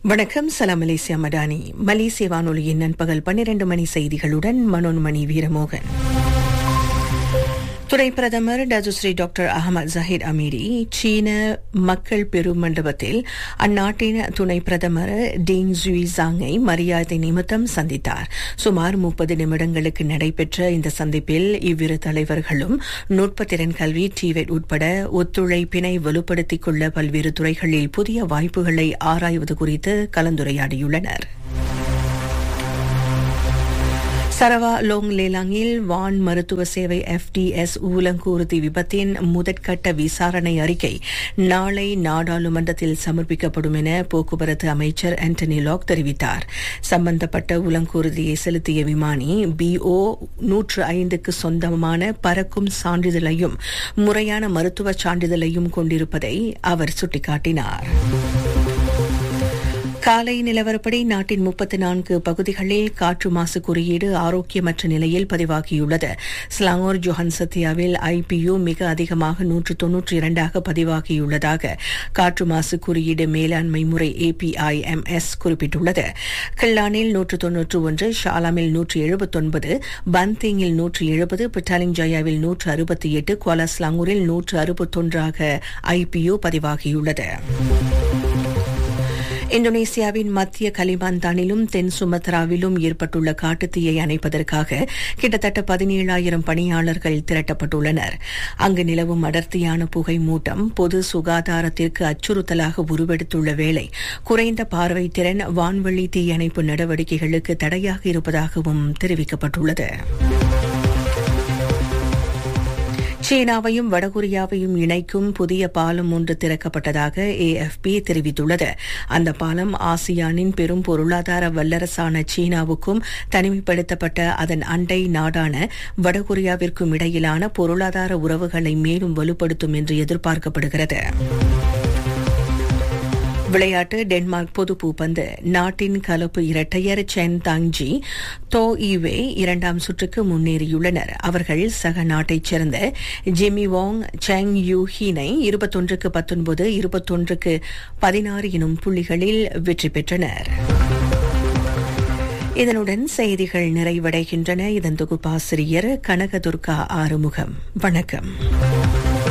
வணக்கம் சலாம் மலேசியா மடானி மலேசிய வானொலியின் நண்பகல் பன்னிரண்டு மணி செய்திகளுடன் மனோன்மணி வீரமோகன் துணை பிரதமர் டஜுஸ்ரீ டாக்டர் அகமது ஜஹீர் அமீரி சீன மக்கள் பெரும் மண்டபத்தில் அந்நாட்டின் துணை பிரதமர் டிங் ஜுய் ஜாங்கை மரியாதை நிமித்தம் சந்தித்தார் சுமார் முப்பது நிமிடங்களுக்கு நடைபெற்ற இந்த சந்திப்பில் இவ்விரு தலைவர்களும் நுட்பத்திறன் கல்வி டிவெட் உட்பட ஒத்துழைப்பினை வலுப்படுத்திக் கொள்ள பல்வேறு துறைகளில் புதிய வாய்ப்புகளை ஆராய்வது குறித்து கலந்துரையாடியுள்ளனர் சரவா லோங் லேலாங்கில் வான் மருத்துவ சேவை எஃப்டிஎஸ் ஊலங்கூர்தி விபத்தின் முதற்கட்ட விசாரணை அறிக்கை நாளை நாடாளுமன்றத்தில் சமர்ப்பிக்கப்படும் என போக்குவரத்து அமைச்சர் ஆண்டனி லாக் தெரிவித்தார் சம்பந்தப்பட்ட உலங்கூர்தியை செலுத்திய விமானி பிஓ நூற்று ஐந்துக்கு சொந்தமான பறக்கும் சான்றிதழையும் முறையான மருத்துவ சான்றிதழையும் கொண்டிருப்பதை அவர் சுட்டிக்காட்டினார் காலை நிலவரப்படி நாட்டின் முப்பத்தி நான்கு பகுதிகளில் காற்று மாசு குறியீடு ஆரோக்கியமற்ற நிலையில் பதிவாகியுள்ளது ஸ்லாங்கோர் ஜோஹன் சத்தியாவில் ஐபியு மிக அதிகமாக நூற்று தொன்னூற்றி இரண்டாக பதிவாகியுள்ளதாக காற்று மாசு குறியீடு மேலாண்மை முறை ஏபிஐஎம்எஸ் குறிப்பிட்டுள்ளது கில்லானில் நூற்று தொன்னூற்று ஒன்று ஷாலாமில் நூற்று எழுபத்தொன்பது பந்திங்கில் நூற்று எழுபது பிட்டாலிங் ஜயாவில் நூற்று அறுபத்தி எட்டு குவாலாஸ்லாங்கூரில் நூற்று அறுபத்தொன்றாக ஐபியு பதிவாகியுள்ளது இந்தோனேசியாவின் மத்திய கலிமாந்தானிலும் தென் சுமத்ராவிலும் ஏற்பட்டுள்ள காட்டுத்தீயை அணைப்பதற்காக கிட்டத்தட்ட பதினேழாயிரம் பணியாளர்கள் திரட்டப்பட்டுள்ளனர் அங்கு நிலவும் அடர்த்தியான புகை மூட்டம் பொது சுகாதாரத்திற்கு அச்சுறுத்தலாக உருவெடுத்துள்ள வேளை குறைந்த பார்வை திறன் வான்வெளி தீயணைப்பு நடவடிக்கைகளுக்கு தடையாக இருப்பதாகவும் தெரிவிக்கப்பட்டுள்ளது சீனாவையும் வடகொரியாவையும் இணைக்கும் புதிய பாலம் ஒன்று திறக்கப்பட்டதாக ஏஎஃப்பி தெரிவித்துள்ளது அந்த பாலம் ஆசியானின் பெரும் பொருளாதார வல்லரசான சீனாவுக்கும் தனிமைப்படுத்தப்பட்ட அதன் அண்டை நாடான வடகொரியாவிற்கும் இடையிலான பொருளாதார உறவுகளை மேலும் வலுப்படுத்தும் என்று எதிர்பார்க்கப்படுகிறது விளையாட்டு டென்மார்க் பொது பூப்பந்து நாட்டின் கலப்பு இரட்டையர் சென் தாங்ஜி தோ ஈவே இரண்டாம் சுற்றுக்கு முன்னேறியுள்ளனர் அவர்கள் சக நாட்டைச் சேர்ந்த ஜிமி வாங் செங் யூ ஹீனை இருபத்தொன்றுக்கு பத்தொன்பது இருபத்தொன்றுக்கு பதினாறு எனும் புள்ளிகளில் வெற்றி பெற்றனர் இதனுடன் செய்திகள் நிறைவடைகின்றன இதன் தொகுப்பாசிரியர் கனகதுர்கா ஆறுமுகம் வணக்கம்